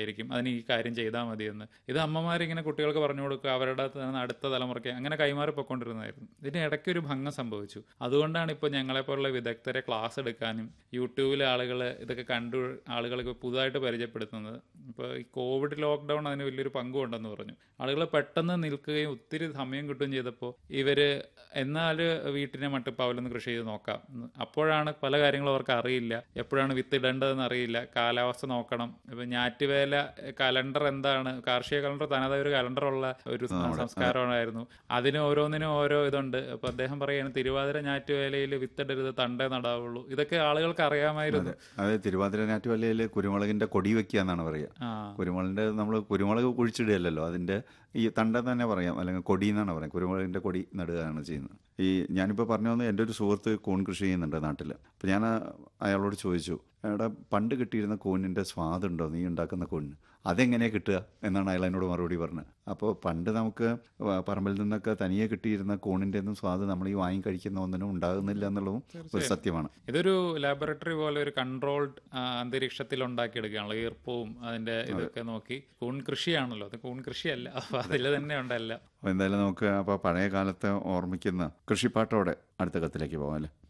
നല്ലതായിരിക്കും അതിന് ഈ കാര്യം ചെയ്താൽ മതിയെന്ന് ഇത് അമ്മമാരിങ്ങനെ കുട്ടികൾക്ക് പറഞ്ഞു കൊടുക്കുക അവരുടെ തന്നെ അടുത്ത തലമുറയ്ക്ക് അങ്ങനെ കൈമാറിപ്പോയിക്കൊണ്ടിരുന്നതായിരുന്നു ഇതിന് ഇടയ്ക്ക് ഒരു ഭംഗം സംഭവിച്ചു അതുകൊണ്ടാണ് ഇപ്പോൾ ഞങ്ങളെപ്പോലുള്ള വിദഗ്ധരെ ക്ലാസ് എടുക്കാനും യൂട്യൂബിലെ ആളുകൾ ഇതൊക്കെ കണ്ടു ആളുകൾക്ക് പുതുതായിട്ട് പരിചയപ്പെടുത്തുന്നത് ഇപ്പോൾ ഈ കോവിഡ് ലോക്ക്ഡൗൺ അതിന് വലിയൊരു പങ്കുണ്ടെന്ന് പറഞ്ഞു ആളുകൾ പെട്ടെന്ന് നിൽക്കുകയും ഒത്തിരി സമയം കിട്ടുകയും ചെയ്തപ്പോൾ ഇവര് എന്നാൽ വീട്ടിനെ മട്ടിപ്പാവിലൊന്ന് കൃഷി ചെയ്ത് നോക്കാം എന്ന്. അപ്പോഴാണ് പല കാര്യങ്ങളും അവർക്ക് അറിയില്ല എപ്പോഴാണ് വിത്ത് ഇടേണ്ടതെന്ന് അറിയില്ല കാലാവസ്ഥ നോക്കണം ഇപ്പം ഞാറ്റുവേല കലണ്ടർ എന്താണ് കാർഷിക കലണ്ടർ തനതായ ഒരു കലണ്ടറുള്ള ഒരു സംസ്കാരമായിരുന്നു അതിന് ഓരോന്നിനും ഓരോ ഇതുണ്ട് അപ്പൊ അദ്ദേഹം പറയാണ് തിരുവാതിര ഞാറ്റുവേലയിൽ വിത്തിടരുത് തണ്ടേ നടാവുള്ളൂ ഇതൊക്കെ ആളുകൾക്ക് അറിയാമായിരുന്നു അതെ തിരുവാതിര ഞാറ്റുവല്ലയിൽ കുരുമുളകിന്റെ കൊടി വെക്കുക എന്നാണ് പറയുക ആ കുരുമുളകിന്റെ നമ്മൾ കുരുമുളക് കുഴിച്ചിടുകയല്ലോ അതിന്റെ ഈ തണ്ടെന്ന് തന്നെ പറയാം അല്ലെങ്കിൽ കൊടി എന്നാണ് പറയാം കുരുമുളകിന്റെ കൊടി നടുകയാണ് ചെയ്യുന്നത് ഈ ഞാനിപ്പോൾ പറഞ്ഞു വന്ന് എൻ്റെ ഒരു സുഹൃത്ത് കൂൺ കൃഷി ചെയ്യുന്നുണ്ട് നാട്ടിൽ അപ്പോൾ ഞാൻ അയാളോട് ചോദിച്ചു എടാ പണ്ട് കിട്ടിയിരുന്ന കൂനിൻ്റെ സ്വാദുണ്ടോ നീ ഉണ്ടാക്കുന്ന കൂണിന് അതെങ്ങനെയാണ് കിട്ടുക എന്നാണ് അയാൾ എന്നോട് മറുപടി പറഞ്ഞത് അപ്പോൾ പണ്ട് നമുക്ക് വ- പറമ്പിൽ നിന്നൊക്കെ തനിയെ കിട്ടിയിരുന്ന കൂണിൻ്റെ ഒന്നും സ്വാദ് നമ്മൾ ഈ വാങ്ങി കഴിക്കുന്ന ഒന്നിനും ഉണ്ടാകുന്നില്ല എന്നുള്ളതും ഒരു സത്യമാണ് ഇതൊരു ലാബറട്ടറി പോലെ ഒരു കൺട്രോൾഡ് അന്തരീക്ഷത്തിൽ ഉണ്ടാക്കിയെടുക്കുകയാണല്ലോ ഈർപ്പവും അതിന്റെ ഇതൊക്കെ നോക്കി കൂൺ കൃഷിയാണല്ലോ അത് കൂൺ കൃഷിയല്ല അപ്പൊ അതിൽ തന്നെ ഉണ്ടല്ല അപ്പോൾ എന്തായാലും നമുക്ക് അപ്പോൾ പഴയ കാലത്തെ ഓർമ്മിക്കുന്ന കൃഷിപ്പാട്ടോടെ അടുത്ത കത്തിലേക്ക് പോകാം അല്ലേ